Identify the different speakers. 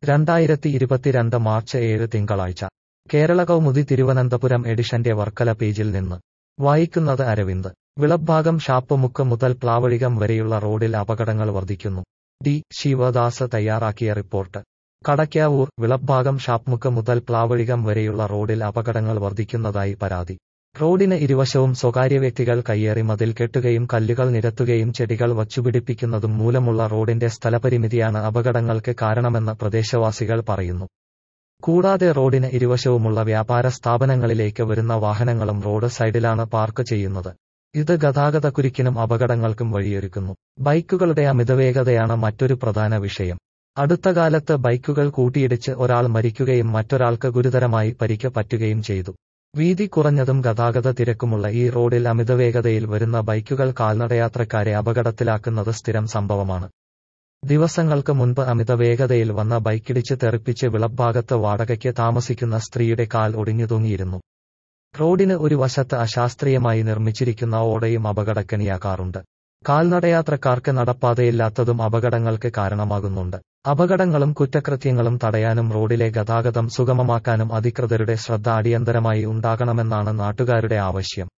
Speaker 1: രണ്ടായിരത്തി ഇരുപത്തിരണ്ട് മാർച്ച് ഏഴ് തിങ്കളാഴ്ച കേരള കൗമുദി തിരുവനന്തപുരം എഡിഷന്റെ വർക്കല പേജിൽ നിന്ന് വായിക്കുന്നത് അരവിന്ദ് വിളഭാഗം ഷാപ്പുമുക്ക് മുതൽ പ്ലാവഴികം വരെയുള്ള റോഡിൽ അപകടങ്ങൾ വർദ്ധിക്കുന്നു ഡി ശിവദാസ് തയ്യാറാക്കിയ റിപ്പോർട്ട് കടയ്ക്കാവൂർ വിളഭാഗം ഷാപ്മുക്ക് മുതൽ പ്ലാവഴികം വരെയുള്ള റോഡിൽ അപകടങ്ങൾ വർദ്ധിക്കുന്നതായി പരാതി റോഡിന് ഇരുവശവും സ്വകാര്യ വ്യക്തികൾ കയ്യേറി മതിൽ കെട്ടുകയും കല്ലുകൾ നിരത്തുകയും ചെടികൾ വച്ചുപിടിപ്പിക്കുന്നതും മൂലമുള്ള റോഡിന്റെ സ്ഥലപരിമിതിയാണ് അപകടങ്ങൾക്ക് കാരണമെന്ന് പ്രദേശവാസികൾ പറയുന്നു കൂടാതെ റോഡിന് ഇരുവശവുമുള്ള വ്യാപാര സ്ഥാപനങ്ങളിലേക്ക് വരുന്ന വാഹനങ്ങളും റോഡ് സൈഡിലാണ് പാർക്ക് ചെയ്യുന്നത് ഇത് ഗതാഗതക്കുരുക്കിനും അപകടങ്ങൾക്കും വഴിയൊരുക്കുന്നു ബൈക്കുകളുടെ അമിതവേഗതയാണ് മറ്റൊരു പ്രധാന വിഷയം അടുത്ത കാലത്ത് ബൈക്കുകൾ കൂട്ടിയിടിച്ച് ഒരാൾ മരിക്കുകയും മറ്റൊരാൾക്ക് ഗുരുതരമായി പരിക്ക് പറ്റുകയും ചെയ്തു വീതി കുറഞ്ഞതും ഗതാഗത തിരക്കുമുള്ള ഈ റോഡിൽ അമിതവേഗതയിൽ വരുന്ന ബൈക്കുകൾ കാൽനടയാത്രക്കാരെ അപകടത്തിലാക്കുന്നത് സ്ഥിരം സംഭവമാണ് ദിവസങ്ങൾക്ക് മുൻപ് അമിതവേഗതയിൽ വന്ന ബൈക്കിടിച്ച് തെറിപ്പിച്ച് വിളഭാഗത്ത് വാടകയ്ക്ക് താമസിക്കുന്ന സ്ത്രീയുടെ കാൽ ഒടിഞ്ഞു തൂങ്ങിയിരുന്നു റോഡിന് ഒരു വശത്ത് അശാസ്ത്രീയമായി നിർമ്മിച്ചിരിക്കുന്ന ഓടയും അപകടക്കണിയാക്കാറുണ്ട് കാൽനടയാത്രക്കാർക്ക് നടപ്പാതയില്ലാത്തതും അപകടങ്ങൾക്ക് കാരണമാകുന്നുണ്ട് അപകടങ്ങളും കുറ്റകൃത്യങ്ങളും തടയാനും റോഡിലെ ഗതാഗതം സുഗമമാക്കാനും അധികൃതരുടെ ശ്രദ്ധ അടിയന്തരമായി ഉണ്ടാകണമെന്നാണ് നാട്ടുകാരുടെ ആവശ്യം